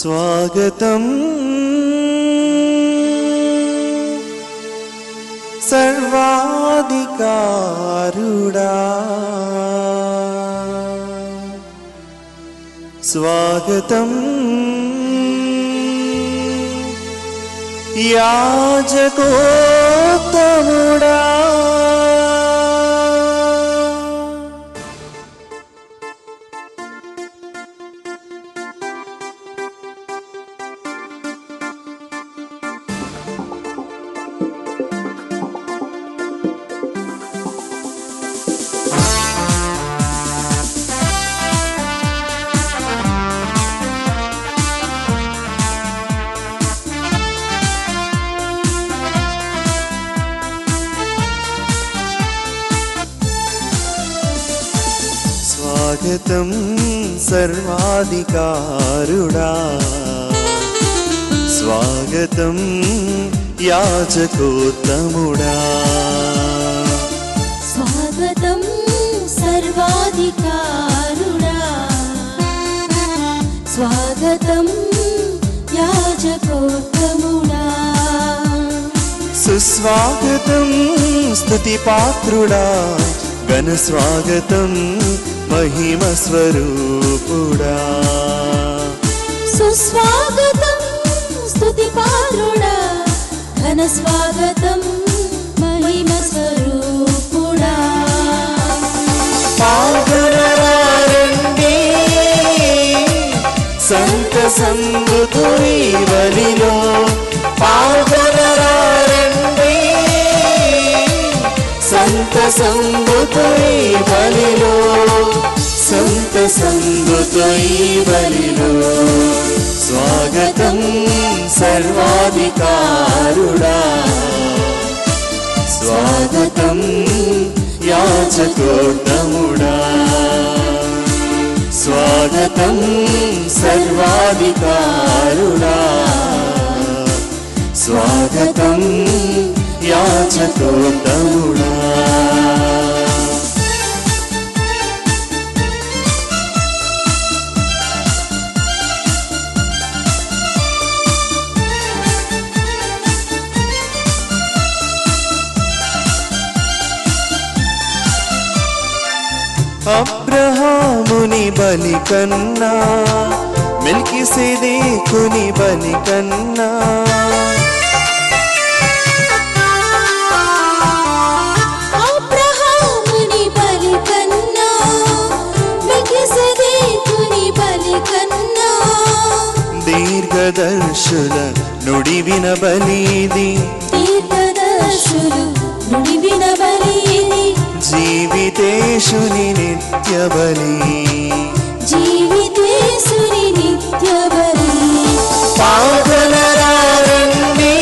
స్వాగతం సర్వాధికారుడా స్వాగతం యాజకోత్తముడా స్వాగతం సర్వాధికారుడా స్వాగతం యాజకోత్తముడా స్వాగతం సర్వాధికారుడా స్వాగతం యాజకోత్తముడా సుస్వాగతం స్తుతి పాత్రుడా ఘన స్వాగతం మహిమ స్వరూపుడా సుస్వాగతం స్తుతి పాత్రుడా ఘన స్వాగతం మహిమ స్వరూపుడా పాల్గొనరారండి సంత సంగుతు ఈ బలిలో పాల్గొనరారండి సంత సంగుతు ఈ బలిలో సంత సంగుతు ఈ బలిలో స్వాగతం సర్వాధికారుడా స్వాగతం యాచకోత్తముడా స్వాగతం సర్వాధికారుడా స్వాగతం యాచకోత్తముడా అబ్రహాముని బలి కన్నా మెల్కి సేదేకుని బలి కన్నా అబ్రహాముని బలి కన్నా మెల్కిసెదెకుని బలి కన్నా దీర్ఘదర్శుల నుడి వినబలిది తీర్థదర్శులు నుడివిన బలి జీవితేశుని నిత్య బలి జీవితేశుని నిత్య బలి పాదనరారండి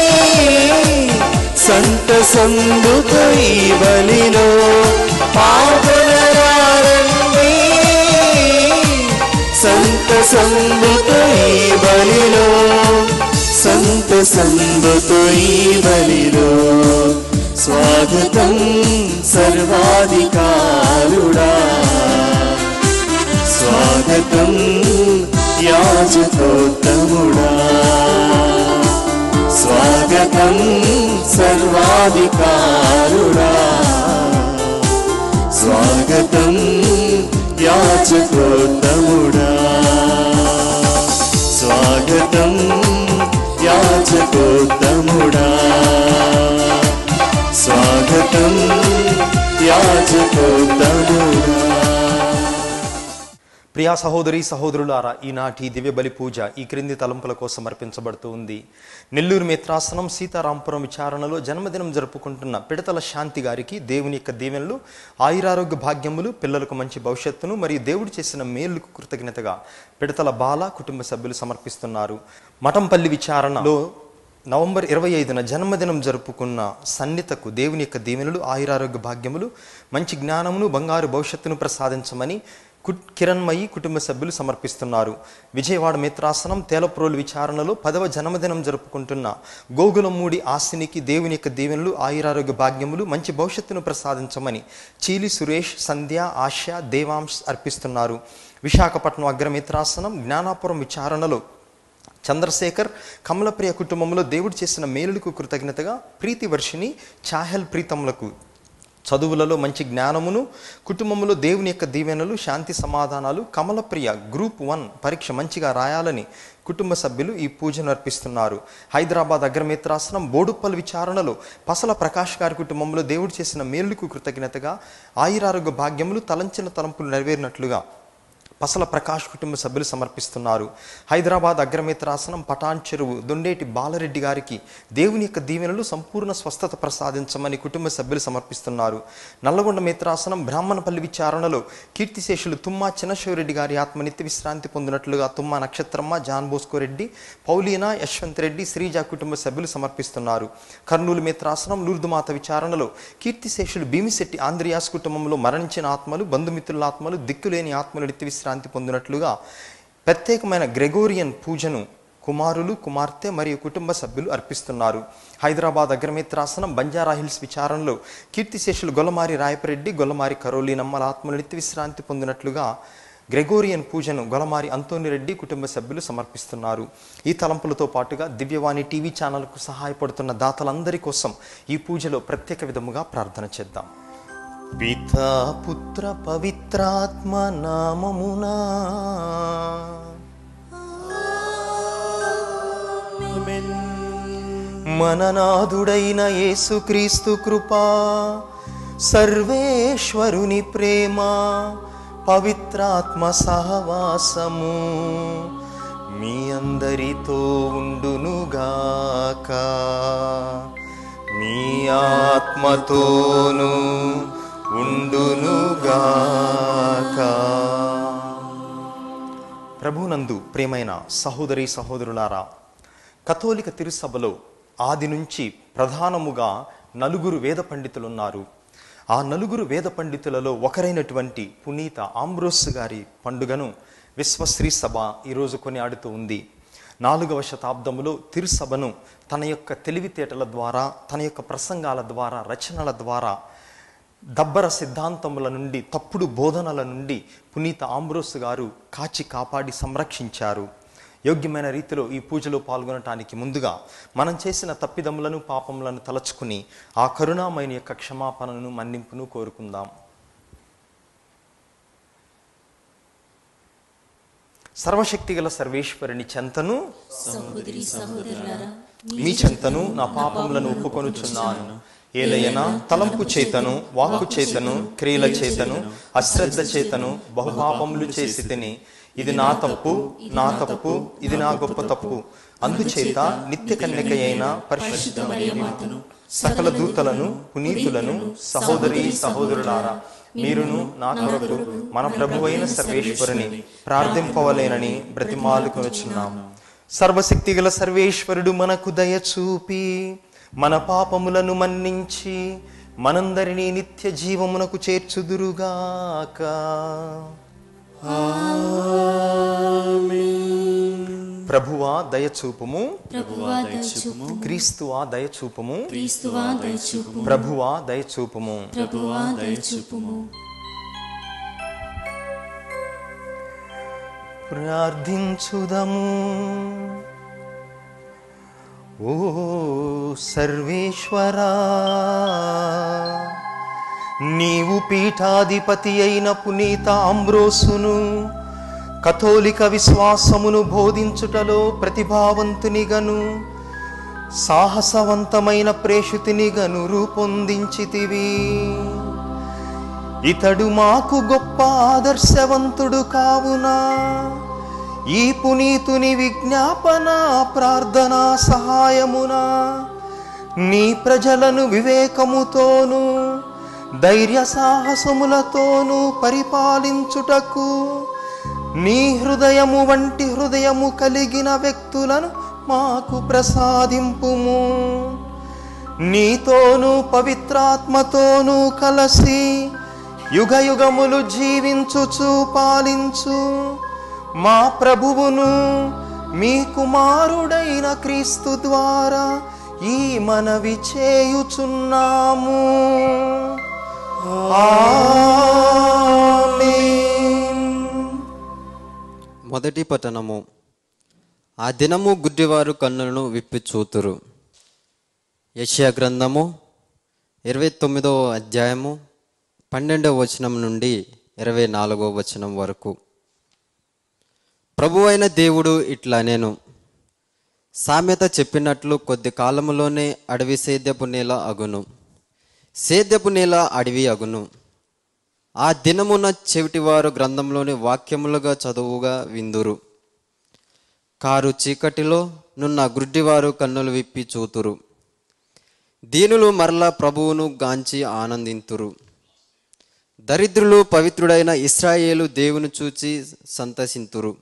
సంత సందుకు ఈ బలిలో పాదనరారండి సంత సందుకు ఈ బలిలో సంత సందుకు ఈ బలిలో స్వాగతం సర్వాధికారుడా స్వాగతం యాజకోత్తముడా స్వాగతం సర్వాధికారుడా స్వాగతం యాజకోత్తముడా స్వాగతం యాజకోత్తముడా స్వాగతం యాజకోత్తముడా ప్రియా సహోదరి సహోదరులారా ఈనాటి దివ్య బలి పూజ ఈ క్రింది తలంపుల కోసం అర్పించబడుతూ ఉంది నెల్లూరు మిత్రాసనం సీతారాంపురం విచారణలో జన్మదినం జరుపుకుంటున్న పిడతల శాంతి గారికి దేవుని యొక్క దీవెనలు ఆయురారోగ్య భాగ్యములు పిల్లలకు మంచి భవిష్యత్తును మరియు దేవుడు చేసిన మేలుకు కృతజ్ఞతగా పిడతల బాల కుటుంబ సభ్యులు సమర్పిస్తున్నారు మఠంపల్లి విచారణలో నవంబర్ ఇరవై ఐదున జన్మదినం జరుపుకున్న సన్నితకు దేవుని యొక్క దీవెనలు ఆయురారోగ్య భాగ్యములు మంచి జ్ఞానమును బంగారు భవిష్యత్తును ప్రసాదించమని కుట్ కిరణ్మయి కుటుంబ సభ్యులు సమర్పిస్తున్నారు విజయవాడ మిత్రాసనం తేలప్రోలు విచారణలో పదవ జన్మదినం జరుపుకుంటున్న గోగులమూడి ఆస్తినికి దేవుని యొక్క దీవెనలు ఆయురారోగ్య భాగ్యములు మంచి భవిష్యత్తును ప్రసాదించమని చీలి సురేష్ సంధ్య ఆశ దేవాంశ్ అర్పిస్తున్నారు విశాఖపట్నం అగ్రమిత్రాసనం జ్ఞానాపురం విచారణలో చంద్రశేఖర్ కమలప్రియ కుటుంబంలో దేవుడు చేసిన మేలులకు కృతజ్ఞతగా ప్రీతి వర్షిని చాహెల్ ప్రీతములకు చదువులలో మంచి జ్ఞానమును కుటుంబంలో దేవుని యొక్క దీవెనలు శాంతి సమాధానాలు కమలప్రియ గ్రూప్ వన్ పరీక్ష మంచిగా రాయాలని కుటుంబ సభ్యులు ఈ పూజను అర్పిస్తున్నారు హైదరాబాద్ అగ్రమిత్రాసనం బోడుప్పల్ విచారణలో పసల ప్రకాష్ గారి కుటుంబంలో దేవుడు చేసిన మేలుకు కృతజ్ఞతగా ఆయురారోగ్య భాగ్యములు తలంచిన తలంపులు నెరవేరినట్లుగా పసల ప్రకాష్ కుటుంబ సభ్యులు సమర్పిస్తున్నారు హైదరాబాద్ అగ్రమిత్రాసనం పటాన్ చెరువు దొండేటి బాలరెడ్డి గారికి దేవుని యొక్క దీవెనలు సంపూర్ణ స్వస్థత ప్రసాదించమని కుటుంబ సభ్యులు సమర్పిస్తున్నారు నల్లగొండ మిత్రాసనం బ్రాహ్మణపల్లి విచారణలో కీర్తిశేషులు తుమ్మా చిన్నశివరెడ్డి గారి ఆత్మ నిత్య విశ్రాంతి పొందినట్లుగా Thumma Nakshatramma John Bosco Reddy Paulina Yashwant Reddy Sreeja కుటుంబ సభ్యులు సమర్పిస్తున్నారు కర్నూలు మిత్రాసనం లూర్దుమాత విచారణలో కీర్తిశేషులు భీమిశెట్టి ఆంధ్రియాస్ కుటుంబంలో మరణించిన ఆత్మలు బంధుమిత్రుల ఆత్మలు దిక్కులేని ఆత్మలు నిత్య విశ్రాంతి పొందినట్లుగా ప్రత్యేకమైన గ్రెగోరియన్ పూజను కుమారులు కుమార్తె మరియు కుటుంబ సభ్యులు అర్పిస్తున్నారు హైదరాబాద్ అగ్రమిత్రాసనం బంజారా హిల్స్ విచారణలో కీర్తిశేషులు గొల్లమారి రాయపరెడ్డి గొల్లమారి కరోలీనమ్మల ఆత్మలు నిత్య విశ్రాంతి పొందినట్లుగా గ్రెగోరియన్ పూజను గొలమారి అంతోనిరెడ్డి కుటుంబ సభ్యులు సమర్పిస్తున్నారు ఈ తలంపులతో పాటుగా దివ్యవాణి టీవీ ఛానల్కు సహాయపడుతున్న దాతలందరి కోసం ఈ పూజలో ప్రత్యేక విధముగా ప్రార్థన చేద్దాం పితా పుత్ర పవిత్రాత్మ నామమునా మననాథుడైన యేసుక్రీస్తు కృపా సర్వేశ్వరుని ప్రేమ పవిత్రాత్మ సహవాసము మీ అందరితో ఉండునుగాక మీ ఆత్మతోను ఉండునుగాక ప్రభునందు ప్రేమైన సహోదరి సహోదరులారా కథోలిక తిరుసభలో ఆది నుంచి ప్రధానముగా నలుగురు వేద పండితులున్నారు ఆ నలుగురు వేద పండితులలో ఒకరైనటువంటి పునీత ఆంబ్రోస్ గారి పండుగను విశ్వశ్రీ సభ ఈరోజు కొనియాడుతూ ఉంది నాలుగవ శతాబ్దములో తిరుసభను తన యొక్క తెలివితేటల ద్వారా తన యొక్క ప్రసంగాల ద్వారా రచనల ద్వారా దబ్బర సిద్ధాంతముల నుండి తప్పుడు బోధనల నుండి పునీత ఆంబ్రోస్ గారు కాచి కాపాడి సంరక్షించారు యోగ్యమైన రీతిలో ఈ పూజలో పాల్గొనటానికి ముందుగా మనం చేసిన తప్పిదములను పాపములను తలచుకుని ఆ కరుణామయుని యొక్క క్షమాపణను మన్నింపును కోరుకుందాం సర్వశక్తిగల సర్వేశ్వరుని చెంతను సహోదరి సహోదరులారా మీ చెంతను నా పాపములను ఒప్పుకొనుచున్నాను ఏలయనా తలంపు చేతను వాక్కు చేతను క్రియల చేతను అశ్రద్ధ చేతను బహుపాపములు చేసి తిని ఇది నా తప్పు నా తప్పు ఇది నా గొప్ప తప్పు అందుచేత నిత్య కన్యక అయిన పరిశుద్ధ మరియమాతను సకల దూతలను పునీతులను సహోదరి సహోదరులారా మీరును నా కొరకు మన ప్రభువైన సర్వేశ్వరుని ప్రార్థింపవలేనని బ్రతిమాలుకొనుచున్నాం సర్వశక్తిగల సర్వేశ్వరుడు మనకు దయ చూపి మన పాపములను మన్నించి మనందరినీ నిత్య జీవమునకు చేర్చుదురుగాక ప్రభువా దయచూపుము ప్రభువా దయచూపు క్రీస్తువా దయచూపుము క్రీస్తువా దయచూపు ప్రభువా దయచూపుము ప్రభువా దయచూపుము ప్రార్థించుదము ఓ సర్వేశ్వరా నీవు పీఠాధిపతి అయిన పునీత ఆంబ్రోసును కథోలిక విశ్వాసమును బోధించుటలో ప్రతిభావంతునిగను సాహసవంతమైన ప్రేషుతినిగను రూపొందించితివి ఇతడు మాకు గొప్ప ఆదర్శవంతుడు కావున ఈ పునీతుని విజ్ఞాపన ప్రార్థనా సహాయమున నీ ప్రజలను వివేకముతోను ధైర్య సాహసములతోనూ పరిపాలించుటకు నీ హృదయము వంటి హృదయము కలిగిన వ్యక్తులను మాకు ప్రసాదింపుము నీతోనూ పవిత్రాత్మతోనూ కలసి యుగ యుగములు జీవించుచు పాలించు మా ప్రభువును మీ కుమారుడైన క్రీస్తు ద్వారా ఈ మనవి చేయుచున్నాము ఆమేన్. మొదటి పట్టణము ఆ దినము గుడ్డివారు కన్నులను విప్పి చూతురు యెషయా గ్రంథము ఇరవై తొమ్మిదవ అధ్యాయము పన్నెండవ వచనం నుండి ఇరవై నాలుగవ వచనం వరకు ప్రభు అయిన దేవుడు ఇట్లా నేను సామెత చెప్పినట్లు కొద్ది కాలములోనే అడవి సేద్యపు నేల అగును సేద్యపు నేల అడవి అగును ఆ దినమున చెవిటివారు గ్రంథంలోని వాక్యములుగా చదువుగా విందురు కారు చీకటిలో నున్న గుడ్డివారు కన్నులు విప్పి చూతురు దీనులు మరలా ప్రభువును గాంచి ఆనందింతురు దరిద్రులు పవిత్రుడైన ఇస్రాయేలు దేవుని చూచి సంతసింతురు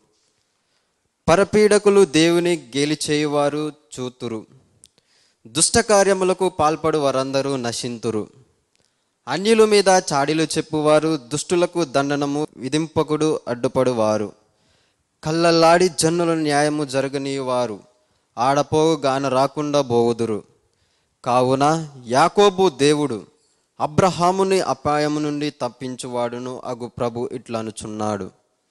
పరపీడకులు దేవుని గేలి చేయువారు చూతురు దుష్ట కార్యములకు పాల్పడు వారందరూ నశింతురు అన్యుల మీద చాడీలు చెప్పువారు దుష్టులకు దండనము విధింపకుడు అడ్డుపడువారు కళ్ళల్లాడి జన్నుల న్యాయము జరగనీయువారు ఆడపోగు గాన రాకుండా బోగుదురు కావున యాకోబు దేవుడు అబ్రహాముని అపాయము నుండి తప్పించువాడును అగు ప్రభు ఇట్లనుచున్నాడు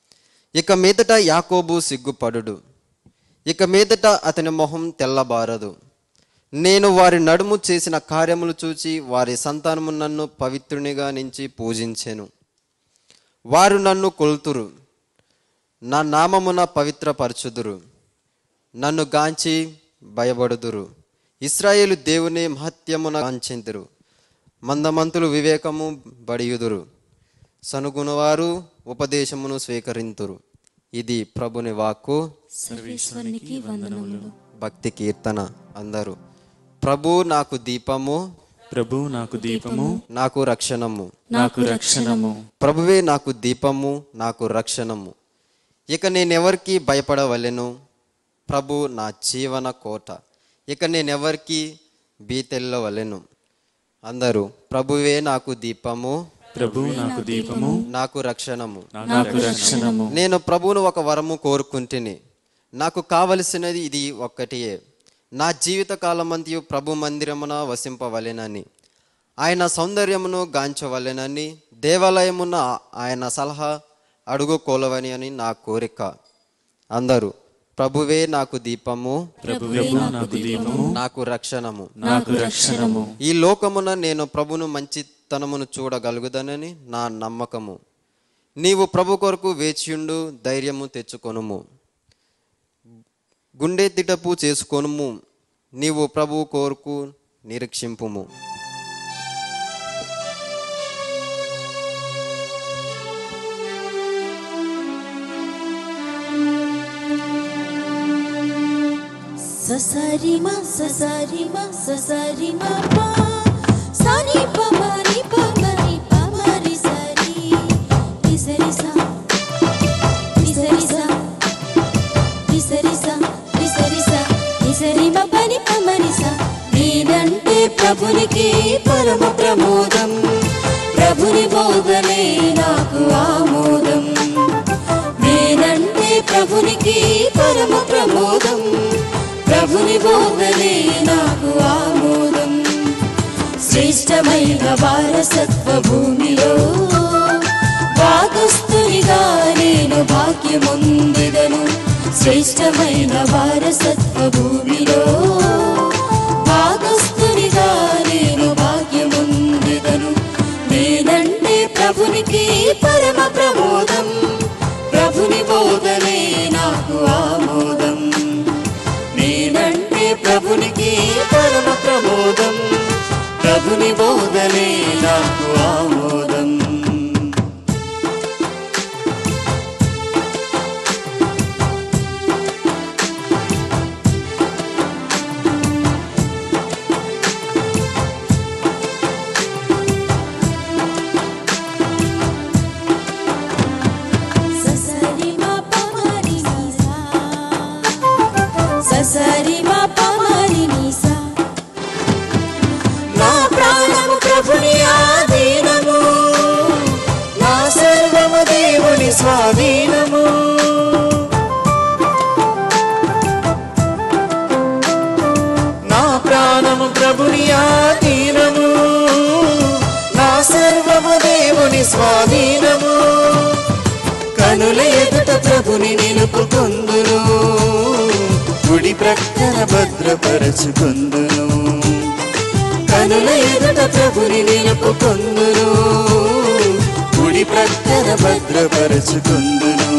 ఇక మీదట యాకోబు సిగ్గుపడుడు ఇక మీదట అతని మొహం తెల్లబారదు నేను వారి నడుము చేసిన కార్యములు చూచి వారి సంతానము నన్ను పవిత్రునిగా నుంచి పూజించెను వారు నన్ను కొలుతురు నా నామమున పవిత్రపరచుదురు నన్ను గాంచి భయపడుదురు ఇస్రాయేలు దేవుని మహత్యమున గాంచెందురు మందమంతులు వివేకము బడియుదురు సనుగునవారు ఉపదేశమును స్వీకరింతురు ఇది ప్రభుని వాక్కు సర్వేశ్వరునికి వందనములు భక్తి కీర్తన అందరూ ప్రభు నాకు దీపము ప్రభు నాకు దీపము నాకు రక్షణము నాకు రక్షణము ప్రభువే నాకు దీపము నాకు రక్షణము ఇక నేనెవరికి భయపడవలెను ప్రభు నా జీవన కోట ఇక నేనెవరికి బీతెల్లవలెను అందరూ ప్రభువే నాకు దీపము ప్రభు నాకు దీపము నాకు రక్షణము నాకు రక్షణము నేను ప్రభువును ఒక వరము కోరుకుంటుని నాకు కావలసినది ఇది ఒక్కటియే నా జీవిత కాలమంతయు ప్రభు మందిరమున వసింపవలెనని ఆయన సౌందర్యమును గాంచవలెనని దేవాలయమున ఆయన సలహా అడుగుకోలవని అని నా కోరిక అందరూ ప్రభువే నాకు దీపము ప్రభువే నాకు దీపము నాకు రక్షణము నాకు రక్షణము ఈ లోకమున నేను ప్రభును మంచితనమును చూడగలుగుదనని నా నమ్మకము నీవు ప్రభు కొరకు వేచియుండు ధైర్యము తెచ్చుకొనుము గుండె తిటపు చేసుకొనుము నీవు ప్రభు కోరుకు నిరీక్షింపుము ససరిమ ససరిమ ససరిమ పా సని పమరి పమరి పమరి సరి నిసరి సా నిసరి సా నిసరి సా నిసరి సా నిసరి పని పమరి సా నేనంటే ప్రభునికి పరమ ప్రమోదం ప్రభుని బోధనే నాకు ఆమోదం నేనంటే ప్రభునికి పరమ ప్రమోదం ప్రభుని బోధనే నాకు ఆమోదం శ్రేష్టమైన వారసత్వ భూమిలో భాగస్థునిగా నేను భాగ్యముందిదను శ్రేష్టమైన వారసత్వ భూమిలో భాగస్థునిగా నేను భాగ్యముందిదను నేనంటే ప్రభునికి పరమ ప్రమోదం ప్రభుని బోధనే నాకు ఆమోదం నేనంటే ప్రభునికి పరమ ప్రమోదం ప్రభుని బోధనే నాకు ఆమోదం ససరి మా పమరి నిసా ససరి మా పమరి నిసా నా ప్రాణము ప్రభుని ఆధీనము నా సర్వము దేవుని స్వాధీనము నా ప్రాణము ప్రభుని ఆధీనము నా సర్వము దేవుని స్వాధీనము కనుల ఎదుట ప్రభుని నిలుపుకుందును ప్రక్కన భద్రపరచుకుందును కనుల ఎదుట ప్రభుని నిలుపుకొందును కుడి ప్రక్కన భద్రపరచుకుందును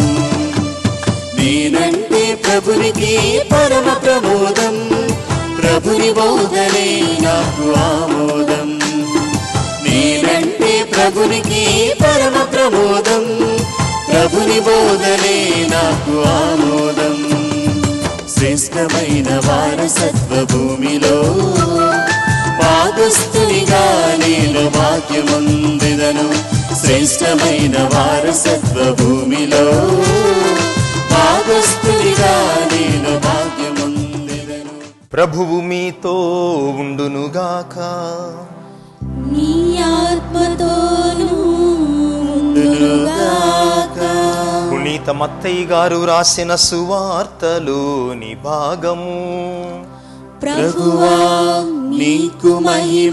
నేనంటే ప్రభునికి పరమ ప్రమోదం ప్రభుని బోధనే నాకు ఆమోదం నేనంటే ప్రభునికి పరమ ప్రమోదం ప్రభుని బోధనే నాకు ఆమోదం శ్రేష్టమైన వారసత్వ భూమిలో భాగస్థునిగా నేను భాగ్యముందిదను శ్రేష్టమైన వారసత్వ భూమిలో భాగస్థునిగా నేను భాగ్యముందిదను ప్రభువు మీతో ఉండునుగాక నీ ఆత్మతోనూ ఉండునుగాక. పునీత మత్తయ్య గారు రాసిన సువార్తలోని భాగము ప్రభువా నీకు మహిమ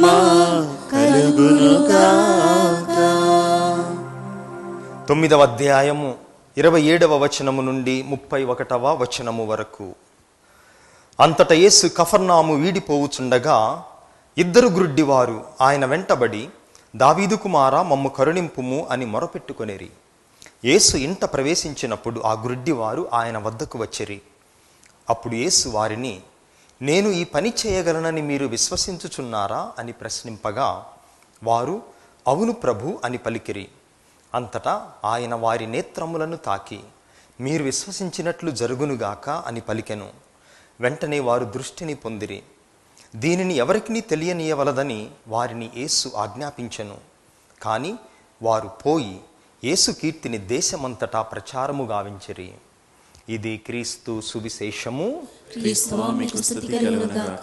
కలుగునుగాక తొమ్మిదవ అధ్యాయము ఇరవై ఏడవ వచనము నుండి ముప్పై ఒకటవ వచనము వరకు అంతట యేసు కఫర్నాము వీడిపోవుచుండగా ఇద్దరు గ్రుడ్డివారు ఆయన వెంటబడి దావీదు కుమారా మమ్ము కరుణింపుము అని మొరపెట్టుకొనిరి యేసు ఇంట ప్రవేశించినప్పుడు ఆ గ్రుడ్డివారు ఆయన వద్దకు వచ్చిరి అప్పుడు యేసు వారిని నేను ఈ పని చేయగలనని మీరు విశ్వసించుచున్నారా అని ప్రశ్నింపగా వారు అవును ప్రభు అని పలికిరి అంతటా ఆయన వారి నేత్రములను తాకి మీరు విశ్వసించినట్లు జరుగునుగాక అని పలికెను వెంటనే వారు దృష్టిని పొందిరి దీనిని ఎవరికి తెలియనీయవలదని వారిని యేసు ఆజ్ఞాపించెను కానీ వారు పోయి యేసు కీర్తిని దేశమంతటా ప్రచారము గావించిరి ఇది క్రీస్తు సువిశేషము క్రీస్తువా మీకు స్తుతి కలుగునుగాక.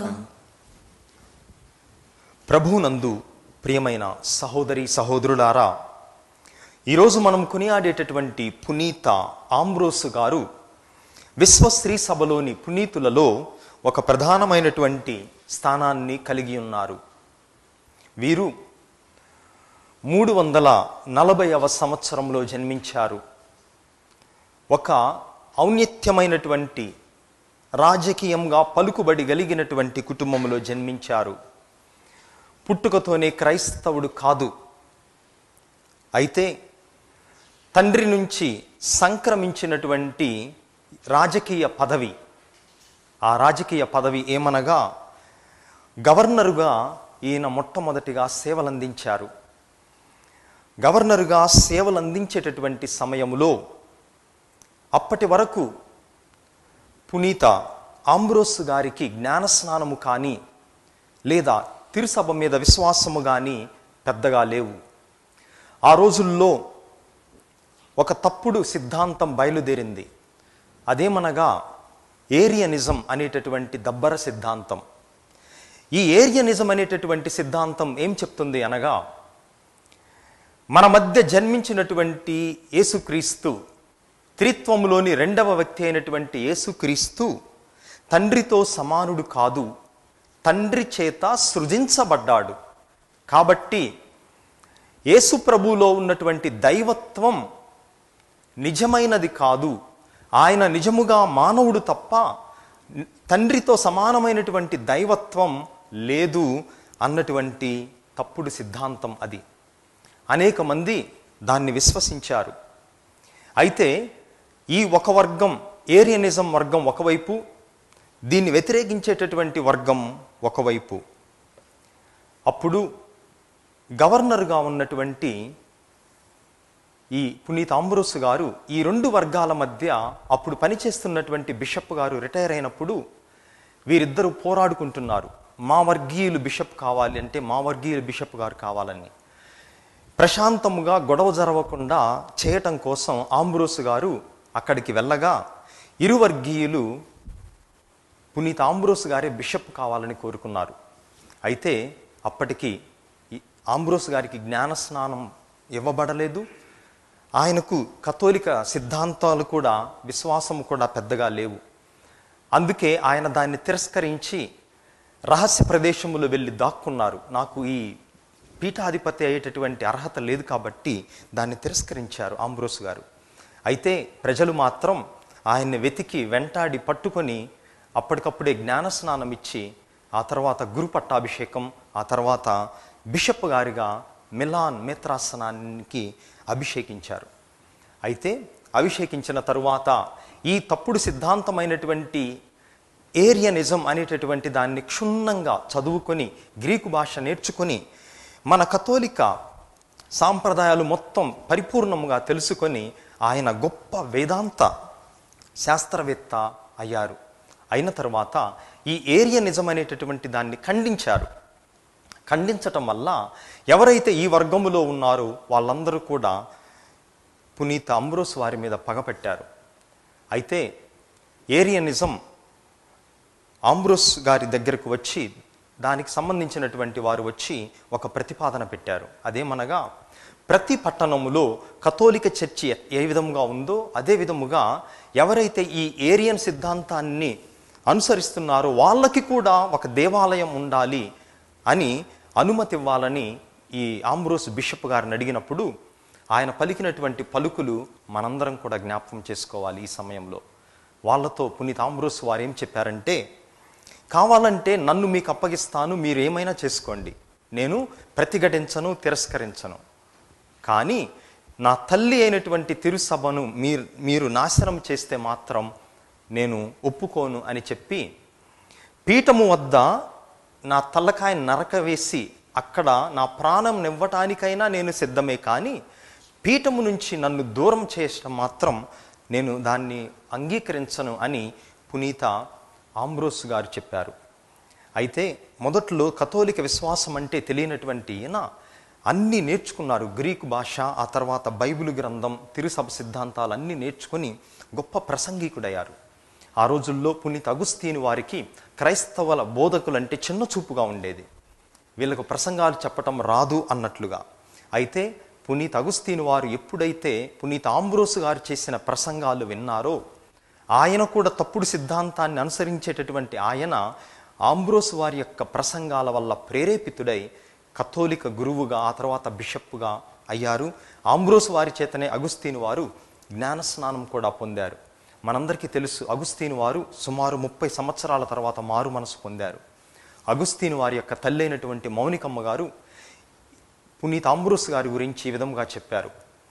ప్రభునందు ప్రియమైన సహోదరి సహోదరులారా ఈరోజు మనం కొనియాడేటటువంటి పునీత ఆంబ్రోసు గారు విశ్వశ్రీ సభలోని పునీతులలో ఒక ప్రధానమైనటువంటి స్థానాన్ని కలిగి ఉన్నారు వీరు మూడు వందల నలభైవ సంవత్సరంలో జన్మించారు ఒక ఔన్నత్యమైనటువంటి రాజకీయంగా పలుకుబడి కలిగినటువంటి కుటుంబంలో జన్మించారు పుట్టుకతోనే క్రైస్తవుడు కాదు అయితే తండ్రి నుంచి సంక్రమించినటువంటి రాజకీయ పదవి ఆ రాజకీయ పదవి ఏమనగా గవర్నరుగా ఈయన మొట్టమొదటిగా సేవలందించారు గవర్నరుగా సేవలు అందించేటటువంటి సమయములో అప్పటి వరకు పునీత ఆంబ్రోస్ గారికి జ్ఞానస్నానము కానీ లేదా తిరుసభ మీద విశ్వాసము కానీ పెద్దగా లేవు ఆ రోజుల్లో ఒక తప్పుడు సిద్ధాంతం బయలుదేరింది అదేమనగా ఏరియనిజం అనేటటువంటి దబ్బర సిద్ధాంతం ఈ ఏరియనిజం అనేటటువంటి సిద్ధాంతం ఏం చెప్తుంది అనగా మన మధ్య జన్మించినటువంటి యేసుక్రీస్తు త్రిత్వములోని రెండవ వ్యక్తి అయినటువంటి యేసుక్రీస్తు తండ్రితో సమానుడు కాదు తండ్రి చేత సృజించబడ్డాడు కాబట్టి యేసు ప్రభువులో ఉన్నటువంటి దైవత్వం నిజమైనది కాదు ఆయన నిజముగా మానవుడు తప్ప తండ్రితో సమానమైనటువంటి దైవత్వం లేదు అన్నటువంటి తప్పుడు సిద్ధాంతం అది అనేక మంది దాన్ని విశ్వసించారు అయితే ఈ ఒక వర్గం ఏరియనిజం వర్గం ఒకవైపు దీన్ని వ్యతిరేకించేటటువంటి వర్గం ఒకవైపు అప్పుడు గవర్నర్గా ఉన్నటువంటి ఈ పునీత్ ఆంబ్రోస్ గారు ఈ రెండు వర్గాల మధ్య అప్పుడు పనిచేస్తున్నటువంటి బిషప్ గారు రిటైర్ అయినప్పుడు వీరిద్దరూ పోరాడుకుంటున్నారు మా వర్గీయులు బిషప్ కావాలి అంటే మా వర్గీయులు బిషప్ గారు కావాలని ప్రశాంతముగా గొడవ జరగకుండా చేయటం కోసం ఆంబ్రోస్ గారు అక్కడికి వెళ్ళగా ఇరు వర్గీయులు పునీత్ ఆంబ్రోస్ గారే బిషప్ కావాలని కోరుకున్నారు అయితే అప్పటికి ఈ ఆంబ్రోస్ గారికి జ్ఞానస్నానం ఇవ్వబడలేదు ఆయనకు కథోలిక సిద్ధాంతాలు కూడా విశ్వాసం కూడా పెద్దగా లేవు అందుకే ఆయన దాన్ని తిరస్కరించి రహస్య ప్రదేశములో వెళ్ళి దాక్కున్నారు నాకు ఈ పీఠాధిపతి అయ్యేటటువంటి అర్హత లేదు కాబట్టి దాన్ని తిరస్కరించారు ఆంబ్రోస్ గారు అయితే ప్రజలు మాత్రం ఆయన్ని వెతికి వెంటాడి పట్టుకొని అప్పటికప్పుడే జ్ఞానస్నానం ఇచ్చి ఆ తర్వాత గురు పట్టాభిషేకం ఆ తర్వాత బిషప్ గారిగా మిలాన్ మేత్రాసనానికి అభిషేకించారు అయితే అభిషేకించిన తరువాత ఈ తప్పుడు సిద్ధాంతమైనటువంటి ఏరియనిజం అనేటటువంటి దాన్ని క్షుణ్ణంగా చదువుకొని గ్రీకు భాష నేర్చుకొని మన కథోలిక సాంప్రదాయాలు మొత్తం పరిపూర్ణముగా తెలుసుకొని ఆయన గొప్ప వేదాంత శాస్త్రవేత్త అయ్యారు అయిన తర్వాత ఈ ఏరియనిజం అనేటటువంటి దాన్ని ఖండించారు ఖండించటం వల్ల ఎవరైతే ఈ వర్గములో ఉన్నారో వాళ్ళందరూ కూడా పునీత అంబ్రోస్ వారి మీద పగపెట్టారు అయితే ఏరియనిజం ఆంబ్రోస్ గారి దగ్గరకు వచ్చి దానికి సంబంధించినటువంటి వారు వచ్చి ఒక ప్రతిపాదన పెట్టారు అదేమనగా ప్రతి పట్టణములో కథోలిక చర్చి ఏ విధముగా ఉందో అదే విధముగా ఎవరైతే ఈ ఏరియన్ సిద్ధాంతాన్ని అనుసరిస్తున్నారో వాళ్ళకి కూడా ఒక దేవాలయం ఉండాలి అని అనుమతి ఇవ్వాలని ఈ ఆంబ్రోస్ బిషప్ గారిని అడిగినప్పుడు ఆయన పలికినటువంటి పలుకులు మనందరం కూడా జ్ఞాపకం చేసుకోవాలి ఈ సమయంలో వాళ్ళతో పునీత ఆంబ్రోస్ వారు ఏం చెప్పారంటే కావాలంటే నన్ను మీకు అప్పగిస్తాను మీరు ఏమైనా చేసుకోండి నేను ప్రతిఘటించను తిరస్కరించను కానీ నా తల్లి అయినటువంటి తిరుసభను మీరు మీరు నాశనం చేస్తే మాత్రం నేను ఒప్పుకోను అని చెప్పి పీఠము వద్ద నా తల్లకాయ నరక వేసి అక్కడ నా ప్రాణం నివ్వటానికైనా నేను సిద్ధమే కానీ పీఠము నుంచి నన్ను దూరం చేయడం మాత్రం నేను దాన్ని అంగీకరించను అని పునీత ఆంబ్రోస్ గారు చెప్పారు అయితే మొదట్లో కథోలిక విశ్వాసం అంటే తెలియనటువంటి ఈయన అన్నీ నేర్చుకున్నారు గ్రీకు భాష ఆ తర్వాత బైబిల్ గ్రంథం తిరుసభ సిద్ధాంతాలు అన్నీ నేర్చుకొని గొప్ప ప్రసంగికుడయ్యారు ఆ రోజుల్లో పునీత అగుస్తీని వారికి క్రైస్తవుల బోధకులంటే చిన్న చూపుగా ఉండేది వీళ్ళకు ప్రసంగాలు చెప్పటం రాదు అన్నట్లుగా అయితే పునీత అగుస్తీని వారు ఎప్పుడైతే పునీత ఆంబ్రోసు గారు చేసిన ప్రసంగాలు విన్నారో ఆయన కూడా తప్పుడు సిద్ధాంతాన్ని అనుసరించేటటువంటి ఆయన ఆంబ్రోస్ వారి యొక్క ప్రసంగాల వల్ల ప్రేరేపితుడై కథోలిక గురువుగా ఆ తర్వాత బిషప్గా అయ్యారు ఆంబ్రోస్ వారి చేతనే అగుస్తీని వారు జ్ఞానస్నానం కూడా పొందారు మనందరికీ తెలుసు అగుస్తీని వారు సుమారు ముప్పై సంవత్సరాల తర్వాత మారు మనసు పొందారు అగుస్తీని వారి యొక్క తల్లైనటువంటి మౌనికమ్మ గారు పునీత ఆంబ్రోస్ గారి గురించి ఈ విధంగా చెప్పారు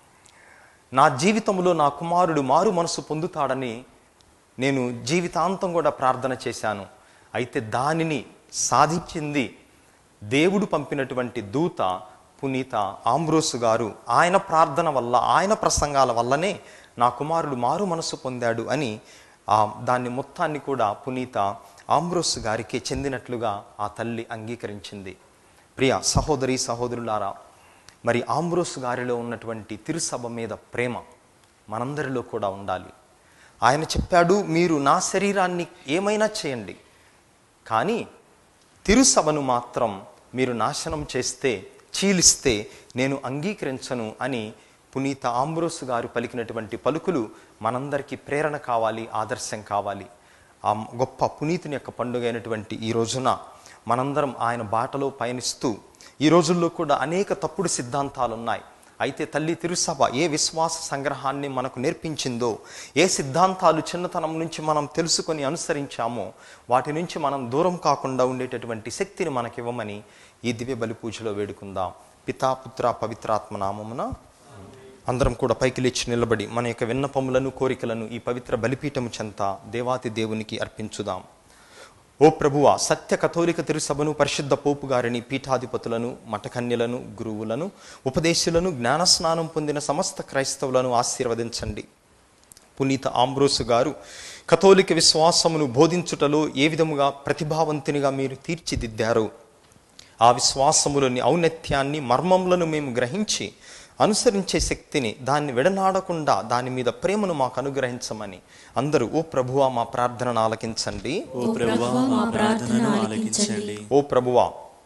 నా జీవితంలో నా కుమారుడు మారు మనసు పొందుతాడని నేను జీవితాంతం కూడా ప్రార్థన చేశాను అయితే దానిని సాధించింది దేవుడు పంపినటువంటి దూత పునీత ఆంబ్రోసు గారు ఆయన ప్రార్థన వల్ల ఆయన ప్రసంగాల వల్లనే నా కుమారుడు మారు మనసు పొందాడు అని ఆ దాన్ని మొత్తాన్ని కూడా పునీత ఆంబ్రోస్ గారికి చెందినట్లుగా ఆ తల్లి అంగీకరించింది ప్రియ సహోదరి సహోదరులారా మరి ఆంబ్రోస్ గారిలో ఉన్నటువంటి తిరుసభ మీద ప్రేమ మనందరిలో కూడా ఉండాలి ఆయన చెప్పాడు మీరు నా శరీరాన్ని ఏమైనా చేయండి కానీ తిరుసభను మాత్రం మీరు నాశనం చేస్తే చీలిస్తే నేను అంగీకరించను అని పునీత ఆంబ్రోసు గారు పలికినటువంటి పలుకులు మనందరికీ ప్రేరణ కావాలి ఆదర్శం కావాలి ఆ గొప్ప పునీతుని యొక్క పండుగ అయినటువంటి ఈ రోజున మనందరం ఆయన బాటలో పయనిస్తూ ఈ రోజుల్లో కూడా అనేక తప్పుడు సిద్ధాంతాలు ఉన్నాయి అయితే తల్లి తిరుసభ ఏ విశ్వాస సంగ్రహాన్ని మనకు నేర్పించిందో ఏ సిద్ధాంతాలు చిన్నతనం నుంచి మనం తెలుసుకొని అనుసరించామో వాటి నుంచి మనం దూరం కాకుండా ఉండేటటువంటి శక్తిని మనకివ్వమని ఈ దివ్య బలి పూజలో వేడుకుందాం పితా పుత్ర పవిత్రాత్మ నామమున అందరం కూడా పైకి లేచి నిలబడి మన యొక్క విన్నపములను కోరికలను ఈ పవిత్ర బలిపీఠము చెంత దేవాతి దేవునికి అర్పించుదాం ఓ ప్రభువ సత్య కథోలిక తిరుసభను పరిశుద్ధ పోపు గారిని పీఠాధిపతులను మఠకన్యలను గురువులను ఉపదేశులను జ్ఞానస్నానం పొందిన సమస్త క్రైస్తవులను ఆశీర్వదించండి పునీత ఆంబ్రోసు గారు కథోలిక విశ్వాసమును బోధించుటలో ఏ విధముగా ప్రతిభావంతునిగా మీరు తీర్చిదిద్దారో ఆ విశ్వాసములోని ఔన్నత్యాన్ని మర్మములను మేము గ్రహించి అనుసరించే శక్తిని దాన్ని విడనాడకుండా దాని మీద ప్రేమను మాకు అనుగ్రహించమని అందరూ ఓ ప్రభువా మా ప్రార్థనను ఆలకించండి ఓ ప్రభువా మా ప్రార్థనను ఆలకించండి ఓ ప్రభువా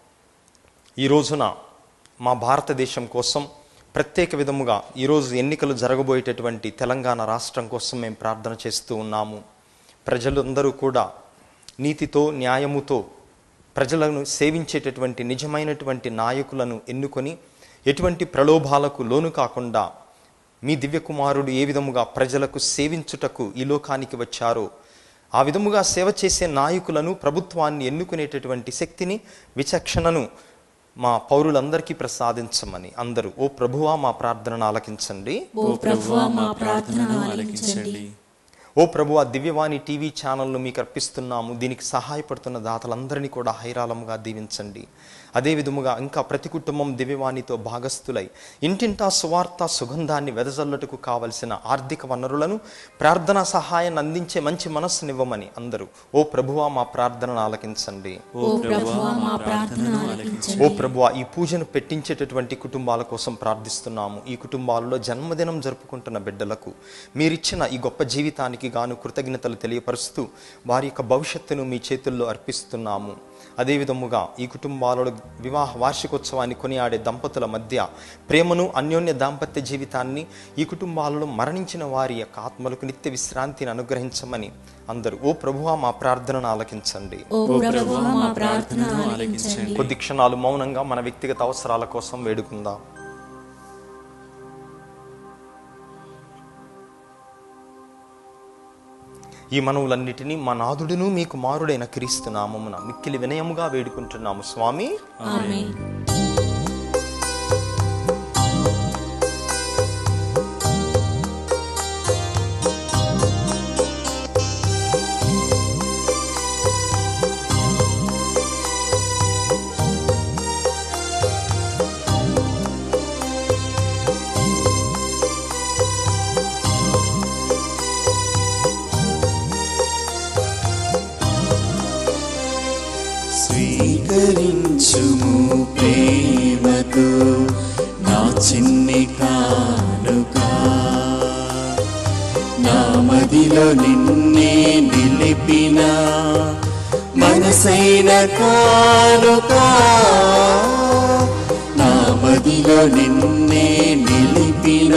ఈ రోజున మా భారతదేశం కోసం ప్రత్యేక విధముగా ఈరోజు ఎన్నికలు జరగబోయేటటువంటి తెలంగాణ రాష్ట్రం కోసం మేము ప్రార్థన చేస్తూ ఉన్నాము ప్రజలందరూ కూడా నీతితో న్యాయముతో ప్రజలను సేవించేటటువంటి నిజమైనటువంటి నాయకులను ఎన్నుకొని ఎటువంటి ప్రలోభాలకు లోను కాకుండా మీ దివ్యకుమారుడు ఏ విధముగా ప్రజలకు సేవించుటకు ఈ లోకానికి వచ్చారో ఆ విధముగా సేవ చేసే నాయకులను ప్రభుత్వాన్ని ఎన్నుకునేటటువంటి శక్తిని విచక్షణను మా పౌరులందరికీ ప్రసాదించమని అందరూ ఓ ప్రభువా మా ప్రార్థనను ఆలకించండి ఓ ప్రభువా మా ప్రార్థనను ఆలకించండి ఓ ప్రభు ఆ దివ్యవాణి టీవీ ఛానల్ను మీకు అర్పిస్తున్నాము దీనికి సహాయపడుతున్న దాతలందరినీ కూడా హైరాళముగా దీవించండి అదే విధముగా ఇంకా ప్రతి కుటుంబం దివ్యవాణితో భాగస్థులై ఇంటింటా సువార్త సుగంధాన్ని వెదజల్లుటకు కావలసిన ఆర్థిక వనరులను ప్రార్థనా సహాయాన్ని అందించే మంచి మనస్సునివ్వమని అందరూ ఓ ప్రభువా మా ప్రార్థనను ఆలకించండి ఓ ప్రభువా మా ప్రార్థనను ఆలకించండి ఓ ప్రభువా ఈ పూజను పెట్టించేటటువంటి కుటుంబాల కోసం ప్రార్థిస్తున్నాము ఈ కుటుంబాలలో జన్మదినం జరుపుకుంటున్న బిడ్డలకు మీరిచ్చిన ఈ గొప్ప జీవితానికి గాను కృతజ్ఞతలు తెలియపరుస్తూ వారి యొక్క భవిష్యత్తును మీ చేతుల్లో అర్పిస్తున్నాము అదే విధముగా ఈ కుటుంబాలలో వివాహ వార్షికోత్సవాన్ని కొనియాడే దంపతుల మధ్య ప్రేమను అన్యోన్య దాంపత్య జీవితాన్ని ఈ కుటుంబాలలో మరణించిన వారి యొక్క ఆత్మలకు నిత్య విశ్రాంతిని అనుగ్రహించమని అందరూ ఓ ప్రభువా మా ప్రార్థనను ఆలకించండి ఓ ప్రభువా మా ప్రార్థనను ఆలకించండి కొద్ది క్షణాలు మౌనంగా మన వ్యక్తిగత అవసరాల కోసం వేడుకుందాం ఈ మనవులన్నిటినీ మా నాదుడును మీకు మారుడైన క్రీస్తు నామమున మిక్కిలి వినయముగా వేడుకుంటున్నాము స్వామి ఆమేన్ స్వీకరించుము ప్రేమతో నా చిన్ని కానుక నా మదిలో నిన్నే నిలిపిన మనసైన కానుక నా మదిలో నిన్నే నిలిపిన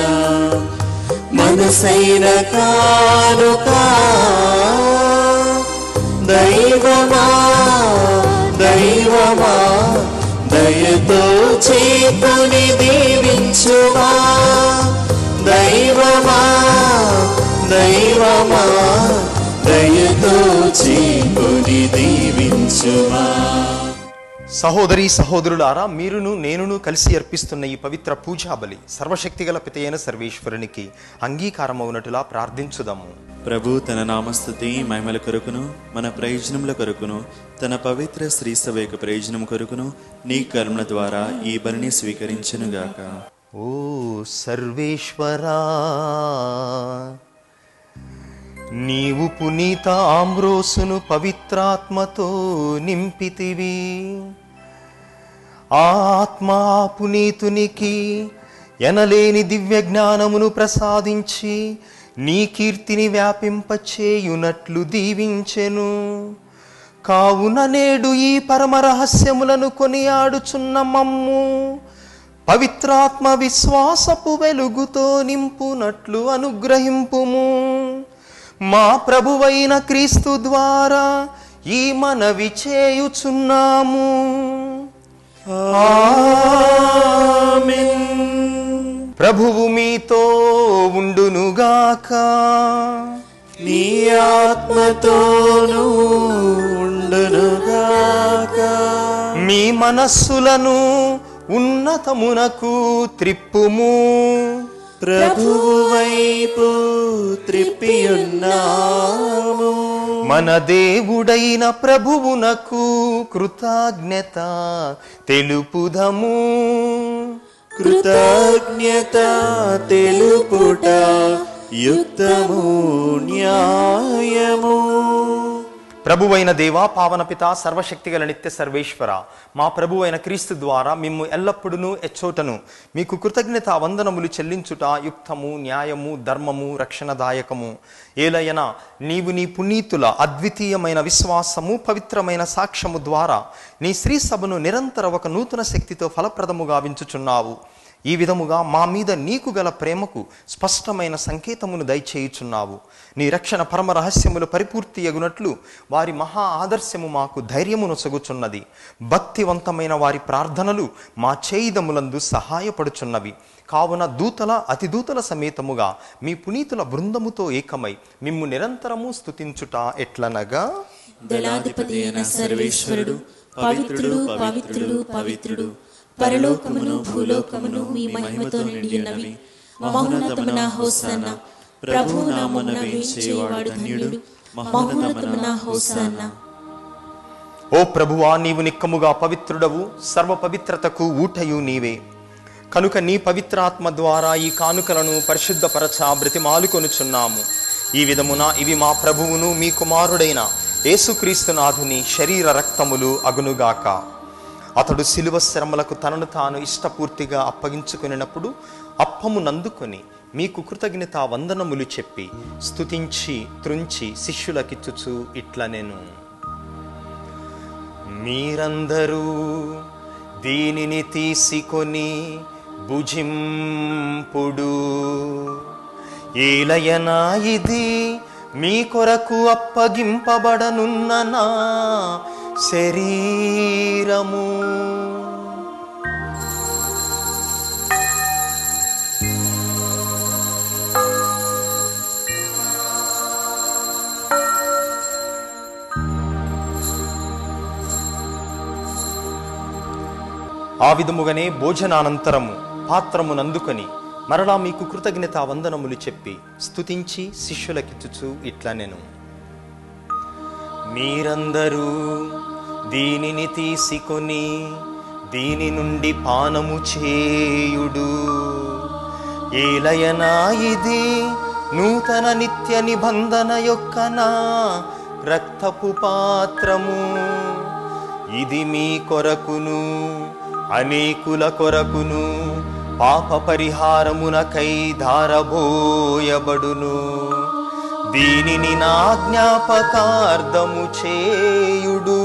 మనసైన కానుక దైవమా దైవమా దయతో చేతుని దీవించుమా దైవమా దైవమా దయతో చేతుని దీవించుమా సహోదరి సహోదరులారా మీరును నేనును కలిసి అర్పిస్తున్న ఈ పవిత్ర పూజా బలి సర్వశక్తిగల పితయైన సర్వేశ్వరునికి అంగీకారమవునట్టులా ప్రార్థించుదాము ప్రభు తన నామస్థుతి మహిమల కొరకును మన ప్రయోజనముల కొరకును తన పవిత్ర శ్రీ సభ యొక్క ప్రయోజనం కొరకును నీ కర్మల ద్వారా ఈ బలిని స్వీకరించునుగాక ఓ సర్వేశ్వరా నీవు పునీత ఆమ్రోసును పవిత్రాత్మతో నింపితివి ఆ ఆత్మ ఆ పునీతునికి ఎనలేని దివ్య జ్ఞానమును ప్రసాదించి నీ కీర్తిని వ్యాపింపచేయునట్లు దీవించెను కావున నేడు ఈ పరమ రహస్యములను కొనియాడుచున్న మమ్ము పవిత్రాత్మ విశ్వాసపు వెలుగుతో నింపునట్లు అనుగ్రహింపుము మా ప్రభువైన క్రీస్తు ద్వారా ఈ మనవి చేయుచున్నాము ప్రభువు మీతో ఉండునుగాక నీ ఆత్మతోనూ ఉండునుగాక మీ మనస్సులను ఉన్నతమునకు త్రిప్పుము ప్రభువు వైపు త్రిప్పియున్నాము మన దేవుడైన ప్రభువునకు కృతజ్ఞత తెలుపుదము కృతజ్ఞత తెలుపుట యుక్తము న్యాయము ప్రభువైన దేవా పావన పిత సర్వశక్తిగల నిత్య సర్వేశ్వర మా ప్రభువైన క్రీస్తు ద్వారా మిమ్ము ఎల్లప్పుడూ ఎచ్చోటను మీకు కృతజ్ఞత వందనములు చెల్లించుట యుక్తము న్యాయము ధర్మము రక్షణదాయకము ఏలయన నీవు నీ పునీతుల అద్వితీయమైన విశ్వాసము పవిత్రమైన సాక్ష్యము ద్వారా నీ శ్రీ సభను నిరంతర ఒక నూతన శక్తితో ఫలప్రదముగా వించుచున్నావు ఈ విధముగా మా మీద నీకు గల ప్రేమకు స్పష్టమైన సంకేతమును దయచేయుచున్నావు నీ రక్షణ పరమ రహస్యములు పరిపూర్తి అగునట్లు వారి మహా ఆదర్శము మాకు ధైర్యమును సగుచున్నది భక్తివంతమైన వారి ప్రార్థనలు మా చేయిదములందు సహాయపడుచున్నవి కావున దూతల అతిదూతల సమేతముగా మీ పునీతుల బృందముతో ఏకమై మిమ్ము నిరంతరము స్తుతించుట ఎట్లనగా దళాధిపతి అయిన సర్వేశ్వరుడు పవిత్రుడు పవిత్రుడు పవిత్రుడు పరలోకమును భూలోకమును మీ మహిమతో నిండి ఉన్నవి మహోన్నతమున హోసన్న ప్రభు నామమున వేంచేవాడు ధన్యుడు మహోన్నతమున హోసన్న ఓ ప్రభువా నీవు నిక్కముగా పవిత్రుడవు సర్వ పవిత్రతకు ఊటయు నీవే కనుక నీ పవిత్రాత్మ ద్వారా ఈ కానుకలను పరిశుద్ధపరచ బ్రతిమాలుకొనుచున్నాము ఈ విధమున ఇవి మా ప్రభువును మీ కుమారుడైన యేసుక్రీస్తునాథుని శరీర రక్తములు అగునుగాక అతడు శిలువ శ్రమలకు తనను తాను ఇష్టపూర్తిగా అప్పగించుకునినప్పుడు అప్పము నందుకొని మీకు కృతజ్ఞత వందనములు చెప్పి స్తుతించి త్రుంచి శిష్యులకిచ్చుచు ఇట్ల నేను మీరందరూ దీనిని తీసుకొని భుజింపుడు ఏలయనా ఇది మీ కొరకు అప్పగింపబడనున్న నా శరీరము ఆ విధముగానే భోజనానంతరము పాత్రము నందుకొని మరలా మీకు కృతజ్ఞత వందనములు చెప్పి స్తుతించి శిష్యులకిచ్చుచు ఇట్లా నేను మీరందరూ దీనిని తీసుకొని దీని నుండి పానము చేయుడు ఏలయనా ఇది నూతన నిత్య నిబంధన యొక్క నా రక్తపు పాత్రము ఇది మీ కొరకును అనేకుల కొరకును పాప పరిహారమునకై ధారబోయబడును దీనిని నా జ్ఞాపకార్థము చేయుడు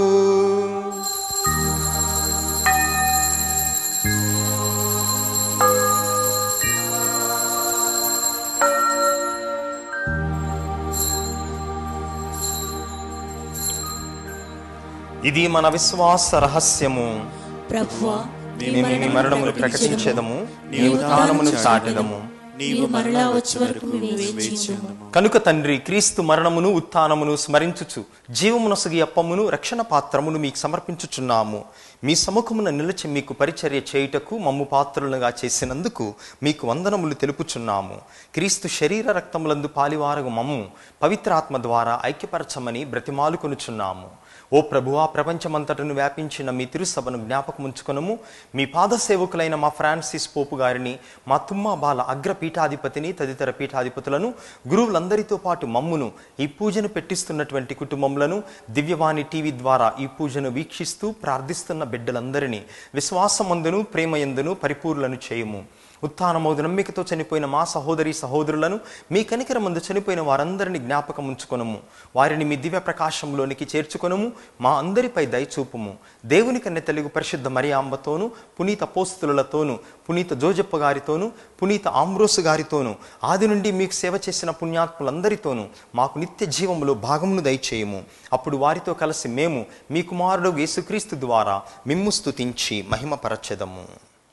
ఇది మన విశ్వాస రహస్యము ప్రభువా మేము నీ మరణమును ప్రకటించేదము నీ ఉత్థానమును చాటెదము నీవు మరలా వచ్చే వరకు మేము వేచి ఉన్నాము. కనుక తండ్రి క్రీస్తు మరణమును ఉత్థానమును స్మరించుచు జీవమునొసగి అప్పమును రక్షణ పాత్రమును మీకు సమర్పించుచున్నాము మీ సముఖమున నిలిచి మీకు పరిచర్య చేయుటకు మమ్ము పాత్రులుగా చేసినందుకు మీకు వందనములు తెలుపుచున్నాము క్రీస్తు శరీర రక్తములందు పాలివారగు మమ్ము పవిత్రాత్మ ద్వారా ఐక్యపరచమని బ్రతిమాలుకొనుచున్నాము ఓ ప్రభువా ప్రపంచమంతటను వ్యాపించిన మీ తిరుసభను జ్ఞాపకముంచుకొనము మీ పాద సేవకులైన మా ఫ్రాన్సిస్ పోపు గారిని మా తుమ్మా బాల అగ్ర పీఠాధిపతిని తదితర పీఠాధిపతులను గురువులందరితో పాటు మమ్మును ఈ పూజను పెట్టిస్తున్నటువంటి కుటుంబములను దివ్యవాణి టీవీ ద్వారా ఈ పూజను వీక్షిస్తూ ప్రార్థిస్తున్న బిడ్డలందరినీ విశ్వాసమందును ప్రేమయందును పరిపూర్లను చేయము ఉత్థానమోదు నమ్మికతో చనిపోయిన మా సహోదరి సహోదరులను మీ కనికరమందు చనిపోయిన వారందరిని జ్ఞాపకం ఉంచుకొనము వారిని మీ దివ్య ప్రకాశంలోనికి చేర్చుకొనము మా అందరిపై దయచూపుము దేవుని కన్నె తెలుగు పరిశుద్ధ మరియాంబతోను పునీత పోస్తులతోను పునీత జోజప్ప గారితోను పునీత ఆమ్రోసు గారితోను ఆది నుండి మీకు సేవ చేసిన పుణ్యాత్ములందరితోనూ మాకు నిత్య జీవములో భాగమును దయచేయము అప్పుడు వారితో కలిసి మేము మీ కుమారుడు యేసుక్రీస్తు ద్వారా మిమ్ము స్తుతించి మహిమపరచెదము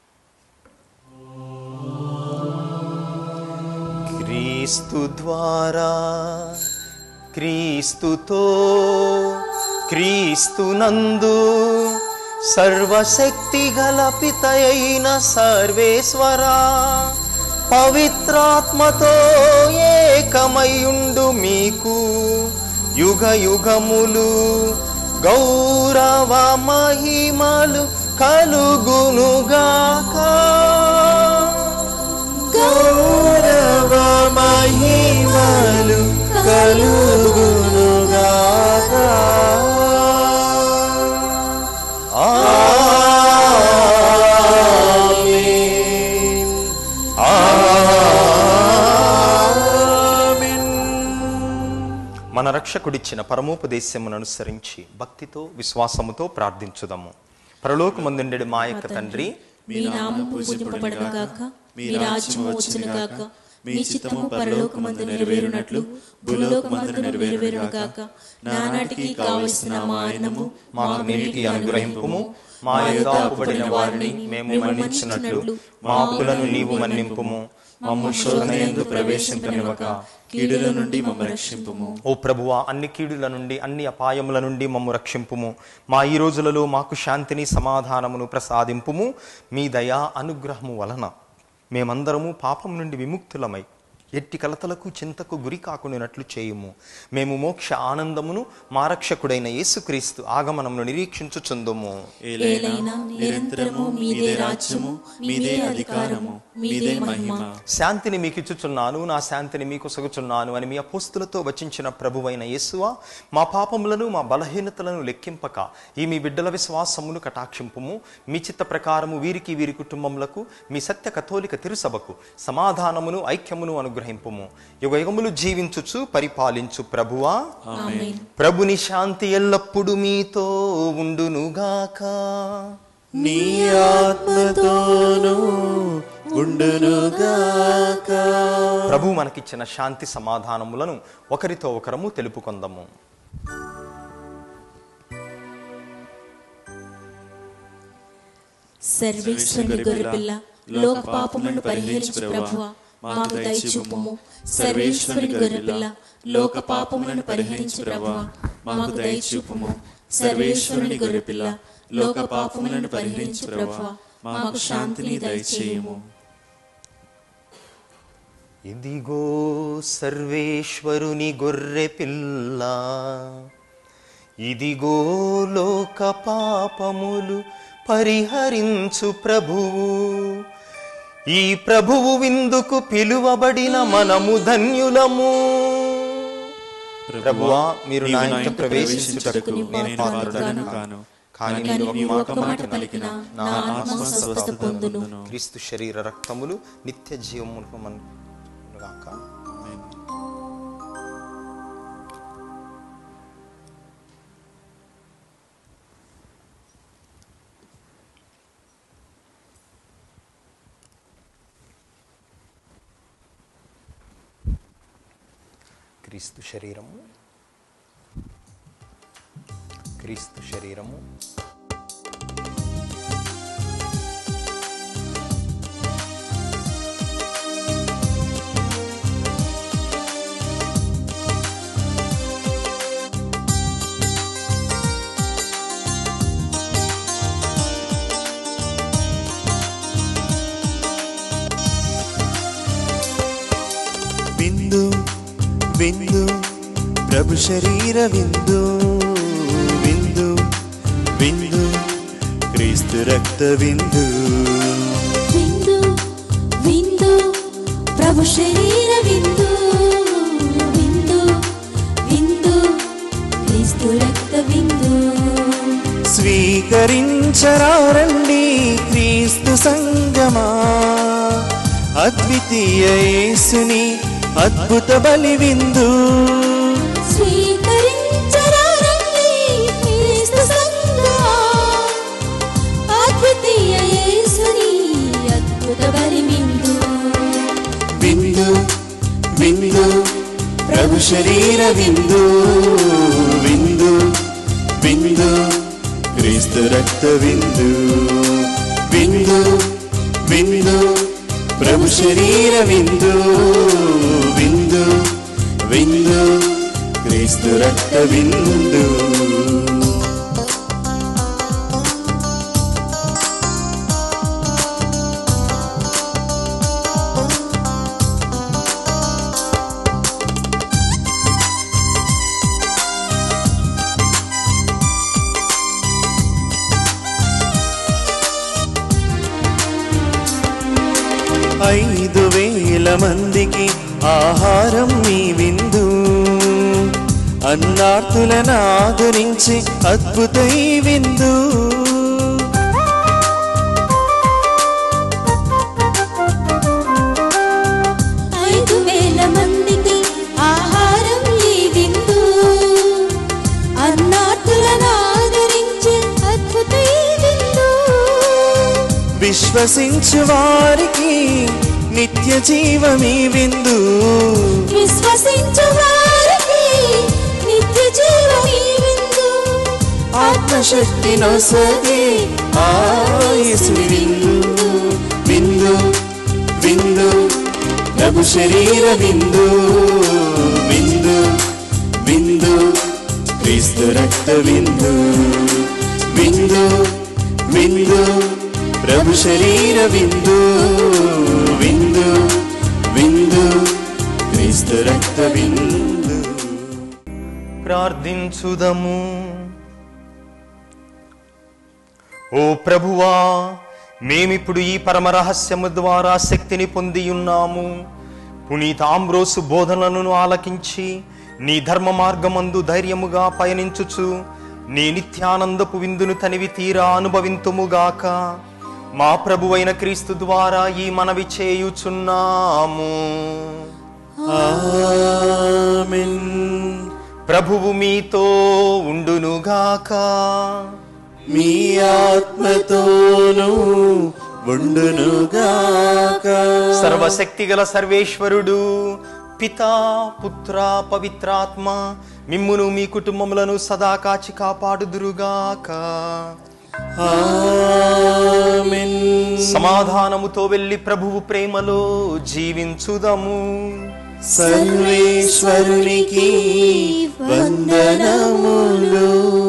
క్రీస్తు ద్వారా క్రీస్తుతో క్రీస్తునందు సర్వశక్తి గల పితయైన సర్వేశ్వరా పవిత్రాత్మతో ఏకమయుండు మీకు యుగ యుగములు గౌరవ మహిమలు కలుగునుగాక గౌరవ మహిమలు కలుగునుగాక ఆమేన్. ఆమేన్. మన రక్షకుడిచ్చిన పరమోపదేశమును అనుసరించి భక్తితో విశ్వాసముతో ప్రార్థించుదాము పరలోకమందుండెడు మా యొక్క తండ్రి మీ నామం పూజింపబడను గాక మీ రాజ్యం వచ్చును గాక మీ చిత్తము పరలోకమందు నెరవేరునట్లు భూలోకమందు నెరవేరును గాక నానాటికి కావలసిన మా ఆయనము మాకు నేటికి అనుగ్రహింపుము మా యొక్క అప్పుబడిన వారిని మేము మన్నించినట్లు మా అప్పులను నీవు మన్నింపుము మమ్ము శోధన ఎందు ప్రవేశింపనివ్వక కీడుల నుండి మమ్మ రక్షింపుము ఓ ప్రభువా అన్ని కీడుల నుండి అన్ని అపాయముల నుండి మమ్ము రక్షింపుము మా ఈ రోజులలో మాకు శాంతిని సమాధానమును ప్రసాదింపుము మీ దయా అనుగ్రహము వలన మేమందరము పాపం నుండి విముక్తులమై ఎట్టి కలతలకు చింతకు గురి కాకుండానట్లు చేయుము మేము మోక్ష ఆనందమును మా రక్షకుడైన యేసుక్రీస్తు ఆగమనమును నిరీక్షించుచుందుము ఏలైనా నిరంతరము మీదే రాజ్యము మీదే అధికారము మీదే మహిమ శాంతిని మీకు ఇచ్చుచున్నాను నా శాంతిని మీకు సగుచున్నాను అని మీ అపోస్తులతో వచించిన ప్రభువైన యేసువా మా పాపములను మా బలహీనతలను లెక్కింపక ఈ మీ బిడ్డల విశ్వాసమును కటాక్షింపుము మీ చిత్త ప్రకారము వీరికి వీరి కుటుంబములకు మీ సత్య కథోలిక తిరుసభకు సమాధానమును ఐక్యమును అనుగ్రహింపుము యుగ యుగములు జీవించుచు పరిపాలించు ప్రభువా ఆమేన్ ప్రభుని శాంతి ఎల్లప్పుడూ మీతో ఉండునుగాక నీ ఆత్మతోనూ ఉండునుగాక ప్రభు మనకిచ్చిన శాంతి సమాధానములను ఒకరితో ఒకరము తెలుపుకొందము సర్వేశ్వరుని గొర్రెపిల్ల లోక పాపములను పరిహరించు ప్రభువ మాకు దయచూపుము సర్వేశ్వరుని గొర్రెపిల్ల లోక పాపములను పరిహరించు ప్రభువ మాకు దయచూపుము సర్వేశ్వరుని గొర్రెపిల్ల లోక పాపములను పరిహరించు ప్రభువ మాకు శాంతిని దయచేయము ఇదిగో సర్వేశ్వరుని గొర్రె పిల్ల ఇదిగో లోక పాపములు పరిహరించు ప్రభువు ఈ ప్రభువు విందుకు పిలువబడిన మనము ధన్యులము ప్రభువా మీరు నా ఇంట ప్రవేశించుటకు నేను పాత్రుడను కాను కానీ మీరు కానీ ఒక ఒక్క మాట పలికిన నా ఆత్మ స్వస్థత పొందును క్రీస్తు శరీర రక్తములు నిత్య జీవమును మన- గాక క్రీస్తు శరీరము క్రీస్తు శరీరము విందు విందు ప్రభు శరీర విందు విందు విందు క్రీస్తు రక్త విందు విందు విందు ప్రభు శరీర విందు విందు విందు క్రీస్తు రక్త విందు స్వీకరించరారండి క్రీస్తు సంగమా అద్వితీయ యేసుని అద్భుత బలి విందు స్వీకరించరారండి క్రీస్తు సంగమా అద్వితీయ యేసుని అద్భుత బలి విందు విందు విందు ప్రభు శరీర విందు విందు విందు క్రీస్తు రక్త విందు విందు విందు ప్రభు శరీర విందు విందు విందు క్రీస్తు రక్త విందు ఐదు వేల మందికి ఆహారం మీ విందు అన్నార్థులను ఆదరించి అద్భుత ఈ విందు ఐదు వేల మందికి ఆహారం ఈ విందు అన్నార్థులను ఆదరించే అద్భుత ఈ విందు విశ్వసించు వారికి నిత్య జీవమీ విందు విశ్వసించు వారికి నిత్య జీవమీ విందు ఆత్మశక్తి నొసగే ఆయుసుని విందు విందు విందు ప్రభు శరీర విందు విందు విందు క్రీస్తు రక్త విందు విందు విందు ప్రభు శరీర విందు విందు విందు క్రీస్తు రక్త విందు ప్రార్థించుదము ఓ ప్రభువా మేమిప్పుడు ఈ పరమ రహస్యము ద్వారా శక్తిని పొంది ఉన్నాము పునీత ఆంబ్రోసు బోధనలను ఆలకించి నీ ధర్మ మార్గమందు ధైర్యముగా పయనించుచు నీ నిత్యానందపు విందును తనివి తీరా అనుభవింతుముగాక మా ప్రభువైన క్రీస్తు ద్వారా ఈ మనవి చేయుచున్నాము ఆమేన్ ప్రభువు మీతో ఉండునుగాక మీ ఆత్మతోనూ ఉండునుగాక సర్వశక్తి గల సర్వేశ్వరుడు పితా పుత్ర పవిత్రాత్మ మిమ్మును మీ కుటుంబములను సదా కాచి కాపాడుదురుగాక ఆమేన్ సమాధానముతో వెళ్ళి ప్రభువు ప్రేమలో జీవించుదము సర్వేశ్వరునికి వందనములు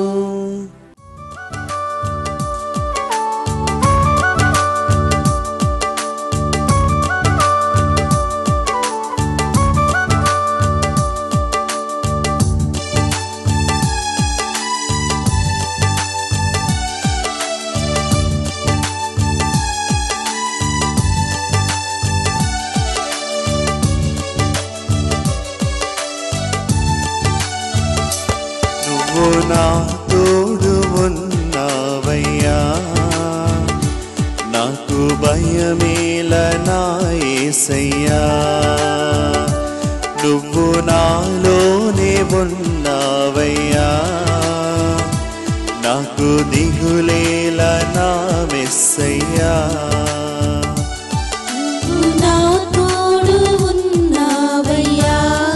నువ్వు నా తోడు ఉన్నావయ్యా నాకు భయమేల నా యేసయ్యా నువ్వు నాలోనే ఉన్నావయ్యా నాకు దిగులేల నా మెస్సయ్యా నా తోడు ఉన్నావయ్యా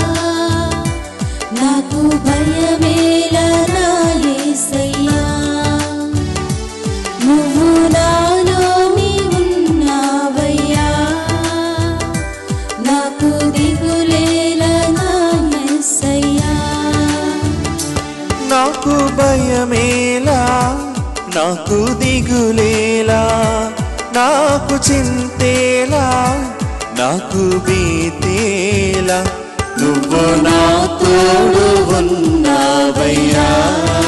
నాకు భయమేల నా యేసయ్యా నువ్వు నాలోని ఉన్నావయ్యా నాకు దిగులేల నా యేసయ్యా నాకు భయమేలా నాకు దిగులేలా నాకు చింతేలా నాకు బీతేలా నువ్వు నా తోడు ఉన్నావయ్యా